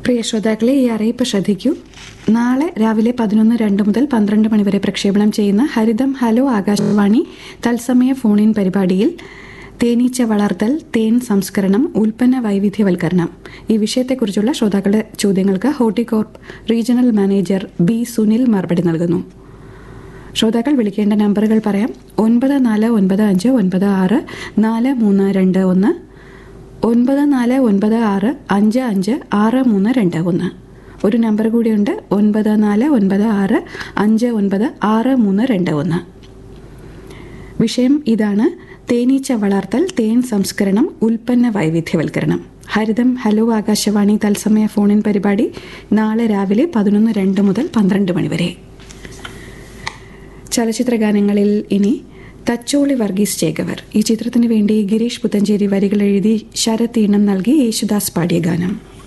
പ്രിയ ശ്രോതാക്കളെ ഈ അറിയിപ്പ് ശ്രദ്ധിക്കൂ നാളെ രാവിലെ പതിനൊന്ന് രണ്ട് മുതൽ പന്ത്രണ്ട് മണിവരെ പ്രക്ഷേപണം ചെയ്യുന്ന ഹരിതം ഹലോ ആകാശവാണി തത്സമയ ഫോണിൻ പരിപാടിയിൽ തേനീച്ച വളർത്തൽ തേൻ സംസ്കരണം ഉൽപ്പന്ന വൈവിധ്യവൽക്കരണം ഈ വിഷയത്തെക്കുറിച്ചുള്ള ശ്രോതാക്കളുടെ ചോദ്യങ്ങൾക്ക് Horticorp regional manager B Sunil മറുപടി നൽകുന്നു ശ്രോതാക്കൾ വിളിക്കേണ്ട നമ്പറുകൾ പറയാം ഒൻപത് നാല് ഒൻപത് അഞ്ച് ഒൻപത് ആറ് നാല് മൂന്ന് രണ്ട് ഒന്ന് ഒൻപത് നാല് ഒൻപത് ആറ് അഞ്ച് അഞ്ച് ആറ് മൂന്ന് രണ്ട് ഒന്ന് ഒരു നമ്പർ കൂടിയുണ്ട് ഒൻപത് നാല് ഒൻപത് ആറ് അഞ്ച് ഒൻപത് ആറ് മൂന്ന് രണ്ട് ഒന്ന് വിഷയം ഇതാണ് തേനീച്ച വളർത്തൽ തേൻ സംസ്കരണം ഉൽപ്പന്ന വൈവിധ്യവൽക്കരണം ഹരിതം ഹലോ ആകാശവാണി തത്സമയ ഫോണിൻ പരിപാടി നാളെ രാവിലെ പതിനൊന്ന് രണ്ട് മുതൽ പന്ത്രണ്ട് മണി വരെ ചലച്ചിത്ര ഗാനങ്ങളിൽ ഇനി തച്ചോളി വർഗീസ് ചേകവർ ഈ ചിത്രത്തിന് വേണ്ടി ഗിരീഷ് പുത്തഞ്ചേരി വരികൾ എഴുതി ശരത് ഈണം നൽകി യേശുദാസ് പാടിയ ഗാനം